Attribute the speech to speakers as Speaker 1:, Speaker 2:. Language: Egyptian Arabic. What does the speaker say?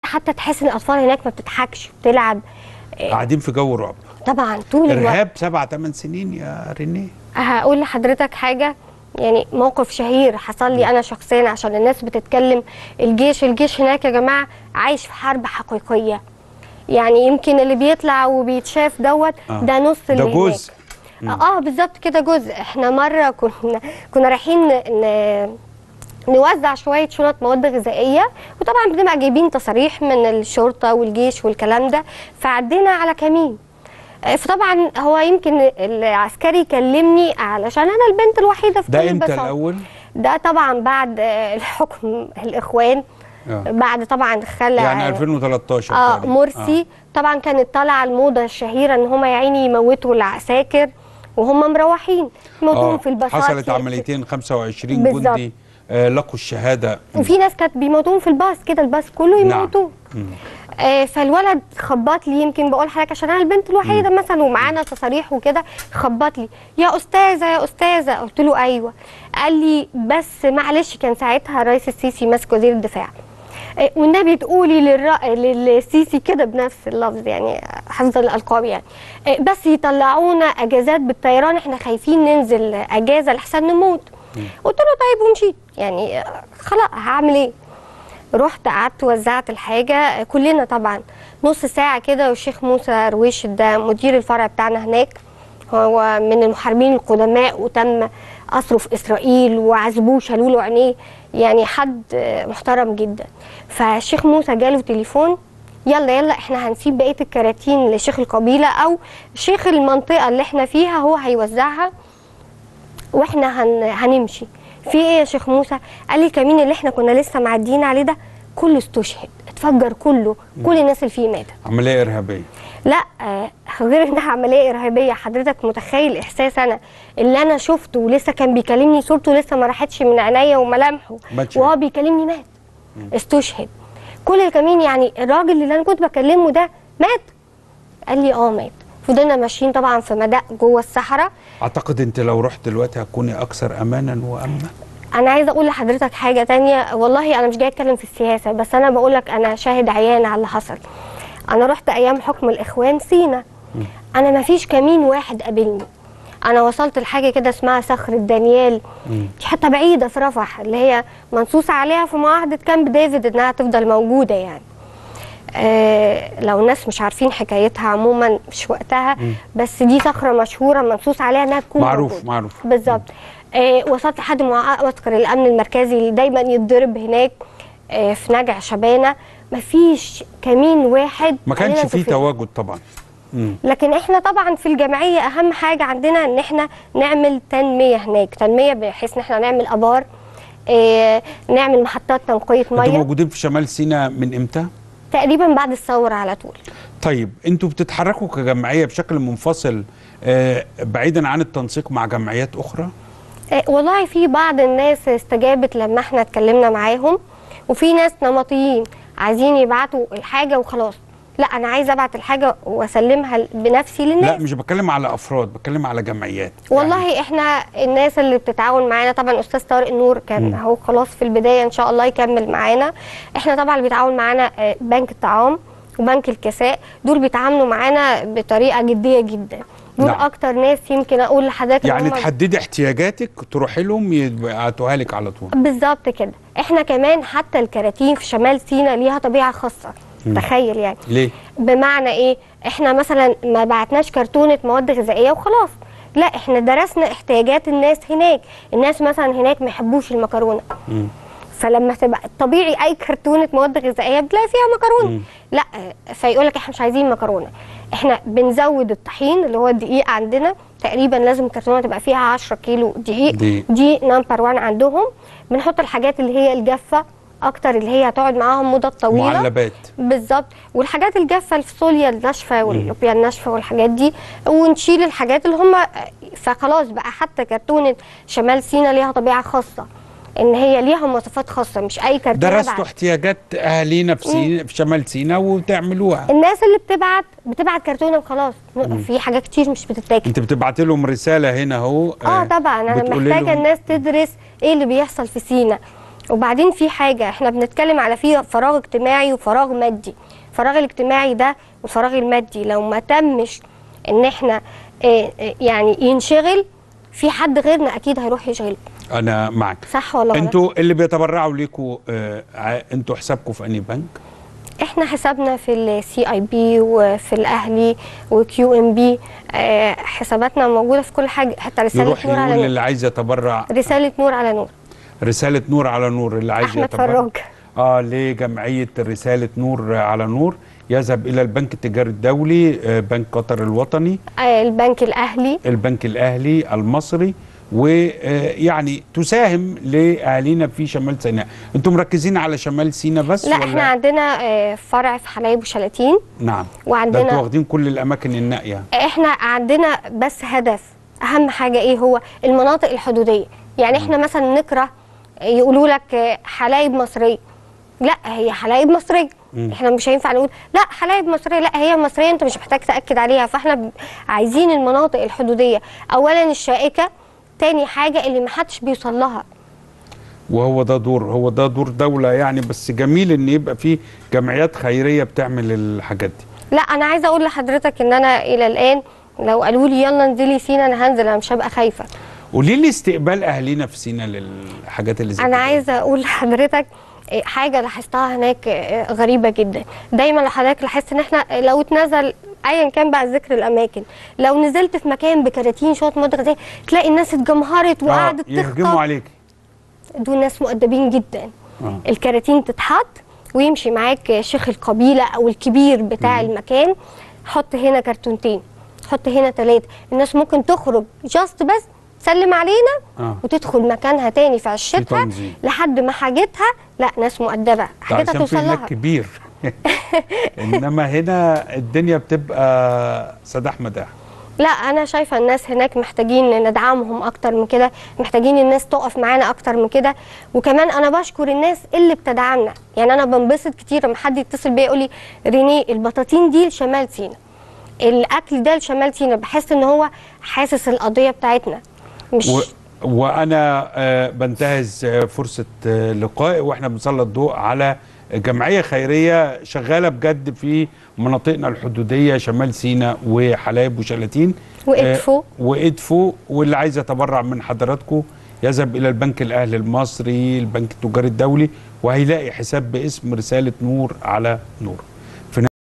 Speaker 1: حتى تحس ان الاطفال هناك ما بتضحكش بتلعب
Speaker 2: قاعدين في جو رعب
Speaker 1: طبعا طول الوقت
Speaker 2: ارهاب سبع ثمان سنين يا رينيه
Speaker 1: هقول لحضرتك حاجة يعني موقف شهير حصل لي أنا شخصيا عشان الناس بتتكلم الجيش الجيش هناك يا جماعة عايش في حرب حقيقية يعني يمكن اللي بيطلع وبيتشاف دوت
Speaker 2: آه.
Speaker 1: ده نص
Speaker 2: ده
Speaker 1: اللي هناك.
Speaker 2: جزء
Speaker 1: اه بالظبط كده جزء احنا مره كنا كنا رايحين ن- نوزع شويه شنط مواد غذائيه وطبعا بنبقى جايبين تصاريح من الشرطه والجيش والكلام ده فعدينا على كمين آه، فطبعا هو يمكن العسكري كلمني علشان انا البنت الوحيده في
Speaker 2: ده
Speaker 1: كل
Speaker 2: امتى
Speaker 1: البساطة.
Speaker 2: الاول
Speaker 1: ده طبعا بعد آه، الحكم الاخوان
Speaker 2: آه.
Speaker 1: بعد طبعا خلع
Speaker 2: يعني 2013
Speaker 1: اه
Speaker 2: تقريباً.
Speaker 1: مرسي طبعا كانت طالعه الموضه الشهيره ان هم يا عيني يموتوا العساكر وهم مروحين يموتوهم
Speaker 2: آه.
Speaker 1: في الباصات
Speaker 2: حصلت
Speaker 1: في-
Speaker 2: عمليتين 25
Speaker 1: بالظبط.
Speaker 2: جندي آه لقوا الشهاده
Speaker 1: وفي ناس كانت بيموتوهم في الباص كده الباص كله
Speaker 2: نعم.
Speaker 1: يموتوه آه فالولد خبط لي يمكن بقول لحضرتك عشان انا البنت الوحيده مثلا ومعانا تصاريح وكده خبط لي يا استاذه يا استاذه قلت له ايوه قال لي بس معلش كان ساعتها الرئيس السيسي ماسك وزير الدفاع آه، والنبي تقولي للرأ... للسيسي كده بنفس اللفظ يعني حفظا الالقاب يعني آه، بس يطلعونا اجازات بالطيران احنا خايفين ننزل اجازه لحسن نموت قلت له طيب ومشيت يعني آه، خلاص هعمل ايه رحت قعدت وزعت الحاجة كلنا طبعا نص ساعة كده والشيخ موسى رويش ده مدير الفرع بتاعنا هناك هو من المحاربين القدماء وتم أسره في إسرائيل وعذبوه شالوا له عينيه يعني حد محترم جدا فالشيخ موسى جاله تليفون يلا يلا احنا هنسيب بقية الكراتين لشيخ القبيلة أو شيخ المنطقة اللي احنا فيها هو هيوزعها واحنا هن... هنمشي في ايه يا شيخ موسى قال لي الكمين اللي احنا كنا لسه معديين عليه ده كله استشهد اتفجر كله كل الناس اللي فيه ماتت
Speaker 2: عمليه ارهابيه
Speaker 1: لا آه غير انها عمليه ارهابيه حضرتك متخيل احساس انا اللي انا شفته ولسه كان بيكلمني صورته لسه ما راحتش من عينيا وملامحه
Speaker 2: ماتش.
Speaker 1: وهو بيكلمني مات استشهد كل الكمين يعني الراجل اللي انا كنت بكلمه ده مات قال لي اه مات فضلنا ماشيين طبعا في مدق جوه الصحراء
Speaker 2: اعتقد انت لو رحت دلوقتي هتكوني اكثر امانا وامنا
Speaker 1: انا عايزه اقول لحضرتك حاجه تانية والله انا مش جايه اتكلم في السياسه بس انا بقول لك انا شاهد عيان على اللي حصل انا رحت ايام حكم الاخوان سينا انا ما فيش كمين واحد قابلني انا وصلت لحاجه كده اسمها صخره دانيال دي حتى بعيده في رفح اللي هي منصوص عليها في معاهده كامب ديفيد انها تفضل موجوده يعني آه لو الناس مش عارفين حكايتها عموما مش وقتها بس دي صخره مشهوره منصوص عليها انها تكون
Speaker 2: معروف
Speaker 1: موجودة.
Speaker 2: معروف
Speaker 1: بالظبط آه وصلت لحد معسكر الامن المركزي اللي دايما يتضرب هناك آه في نجع شبانه مفيش كمين واحد
Speaker 2: ما
Speaker 1: قال
Speaker 2: كانش
Speaker 1: لنا انتوا
Speaker 2: فيه
Speaker 1: فين.
Speaker 2: تواجد طبعا مم.
Speaker 1: لكن احنا طبعا في الجمعيه اهم حاجه عندنا ان احنا نعمل تنميه هناك تنميه بحيث ان احنا نعمل ابار آه نعمل محطات تنقيه
Speaker 2: انتوا
Speaker 1: ميه
Speaker 2: موجودين في شمال سيناء من امتى
Speaker 1: تقريبا بعد الثوره على طول
Speaker 2: طيب انتوا بتتحركوا كجمعيه بشكل منفصل آه بعيدا عن التنسيق مع جمعيات اخرى
Speaker 1: آه، والله في بعض الناس استجابت لما احنا اتكلمنا معاهم وفي ناس نمطيين عايزين يبعتوا الحاجه وخلاص لا انا عايزه ابعت الحاجه واسلمها بنفسي
Speaker 2: لا
Speaker 1: للناس
Speaker 2: مش بتكلم على افراد بتكلم على جمعيات
Speaker 1: والله
Speaker 2: يعني
Speaker 1: احنا الناس اللي بتتعاون معانا طبعا استاذ طارق نور كان اهو خلاص في البدايه ان شاء الله يكمل معانا احنا طبعا اللي بيتعاون معانا آه، بنك الطعام وبنك الكساء دول بيتعاملوا معانا بطريقه جديه جدا دول
Speaker 2: نعم.
Speaker 1: اكتر ناس يمكن اقول لحضرتك إن
Speaker 2: يعني
Speaker 1: هم
Speaker 2: تحددي احتياجاتك تروحي لهم يبعتوها لك على طول
Speaker 1: بالظبط كده احنا كمان حتى الكراتين في شمال سيناء ليها طبيعه خاصه تخيل يعني
Speaker 2: ليه
Speaker 1: بمعنى ايه احنا مثلا ما بعتناش كرتونه مواد غذائيه وخلاص لا احنا درسنا احتياجات الناس هناك الناس مثلا هناك ما يحبوش المكرونه
Speaker 2: مم.
Speaker 1: فلما تبقى طبيعي اي كرتونه مواد غذائيه بتلاقي فيها مكرونه لا فيقول لك احنا مش عايزين مكرونه احنا بنزود الطحين اللي هو الدقيق عندنا تقريبا لازم الكرتونه تبقى فيها 10 كيلو دقيق
Speaker 2: دقيق.
Speaker 1: دي نمبر 1 عندهم بنحط الحاجات اللي هي الجافه اكتر اللي هي هتقعد معاهم مده طويله
Speaker 2: معلبات
Speaker 1: بالظبط والحاجات الجافه الفاصوليا الناشفه واللوبيا الناشفه والحاجات دي ونشيل الحاجات اللي هم فخلاص بقى حتى كرتونه شمال سينا ليها طبيعه خاصه ان هي ليها مواصفات خاصه مش اي كرتونه
Speaker 2: درستوا
Speaker 1: بعد.
Speaker 2: احتياجات اهالينا في سينا في شمال سيناء وتعملوها
Speaker 1: الناس اللي بتبعت بتبعت كرتونه وخلاص في حاجات كتير مش بتتاكل
Speaker 2: انت بتبعت لهم رساله هنا اهو
Speaker 1: اه طبعا انا
Speaker 2: بتقولي
Speaker 1: محتاجه
Speaker 2: لهم-
Speaker 1: الناس تدرس ايه اللي بيحصل في سينا وبعدين في حاجة احنا بنتكلم على فيه فراغ اجتماعي وفراغ مادي الفراغ الاجتماعي ده والفراغ المادي لو ما تمش ان احنا اه اه يعني ينشغل في حد غيرنا اكيد هيروح يشغله
Speaker 2: انا معك
Speaker 1: صح ولا غلط؟
Speaker 2: انتوا اللي بيتبرعوا ليكوا آه ع- انتوا حسابكم في انهي بنك
Speaker 1: احنا حسابنا في السي اي بي وفي الاهلي وكيو ام بي حساباتنا موجوده في كل حاجه حتى رساله
Speaker 2: يروح
Speaker 1: نور على
Speaker 2: يقول
Speaker 1: نور
Speaker 2: اللي عايز يتبرع
Speaker 1: رساله نور على نور
Speaker 2: رساله نور على نور اللي عايز
Speaker 1: احمد
Speaker 2: يتبرع
Speaker 1: فراج
Speaker 2: اه لجمعيه رساله نور على نور يذهب الى البنك التجاري الدولي آه بنك قطر الوطني
Speaker 1: آه، البنك الاهلي
Speaker 2: البنك الاهلي المصري ويعني تساهم لاهالينا في شمال سيناء انتم مركزين على شمال سيناء بس
Speaker 1: لا
Speaker 2: ولا
Speaker 1: احنا عندنا آه، فرع في حلايب وشلاتين
Speaker 2: نعم
Speaker 1: وعندنا-
Speaker 2: ده انتوا واخدين كل الاماكن النائيه
Speaker 1: احنا عندنا بس هدف اهم حاجه ايه هو المناطق الحدوديه يعني احنا مثلا نكره يقولوا لك آه، حلايب مصريه لا هي حلايب مصريه
Speaker 2: مم.
Speaker 1: احنا مش هينفع نقول لا حلايب مصريه لا هي مصريه انت مش محتاج تاكد عليها فاحنا ب- عايزين المناطق الحدوديه اولا الشائكه تاني حاجه اللي محدش بيوصل لها
Speaker 2: وهو ده دور هو ده دور دوله يعني بس جميل ان يبقى في جمعيات خيريه بتعمل الحاجات دي
Speaker 1: لا انا عايزه اقول لحضرتك ان انا الى الان لو قالوا لي يلا انزلي سينا انا هنزل انا مش هبقى خايفه
Speaker 2: قولي لي استقبال اهالينا في سينا للحاجات اللي زي
Speaker 1: انا
Speaker 2: كده.
Speaker 1: عايزه اقول لحضرتك إيه، حاجه لاحظتها هناك إيه، غريبه جدا دايما لحضرتك لاحظت ان احنا لو اتنزل ايا كان بقى ذكر الاماكن لو نزلت في مكان بكراتين شويه مواد غذائيه تلاقي الناس اتجمهرت
Speaker 2: آه
Speaker 1: وقعدت
Speaker 2: يهجموا
Speaker 1: تخطف
Speaker 2: عليك
Speaker 1: دول ناس مؤدبين جدا
Speaker 2: آه.
Speaker 1: الكراتين تتحط ويمشي معاك شيخ القبيله او الكبير بتاع المكان حط هنا كرتونتين حط هنا ثلاثه الناس ممكن تخرج جاست بس تسلم علينا
Speaker 2: آه.
Speaker 1: وتدخل مكانها تاني في عشتها
Speaker 2: تنظيم.
Speaker 1: لحد ما حاجتها لا ناس مؤدبه
Speaker 2: ده
Speaker 1: حاجتها
Speaker 2: عشان في
Speaker 1: توصل
Speaker 2: هناك
Speaker 1: لها
Speaker 2: كبير انما هنا الدنيا بتبقى سداح مداح
Speaker 1: لا انا شايفه الناس هناك محتاجين ندعمهم اكتر من كده محتاجين الناس تقف معانا اكتر من كده وكمان انا بشكر الناس اللي بتدعمنا يعني انا بنبسط كتير لما حد يتصل بيا يقول لي ريني البطاطين دي لشمال سينا الاكل ده لشمال سينا بحس ان هو حاسس القضيه بتاعتنا مش
Speaker 2: و... وانا آه، بنتهز آه، فرصه آه، لقاء واحنا بنسلط الضوء على جمعيه خيريه شغاله بجد في مناطقنا الحدوديه شمال سيناء وحلايب وشلاتين
Speaker 1: وإدفو.
Speaker 2: آه، وادفو واللي عايز يتبرع من حضراتكم يذهب الى البنك الاهلي المصري البنك التجاري الدولي وهيلاقي حساب باسم رساله نور على نور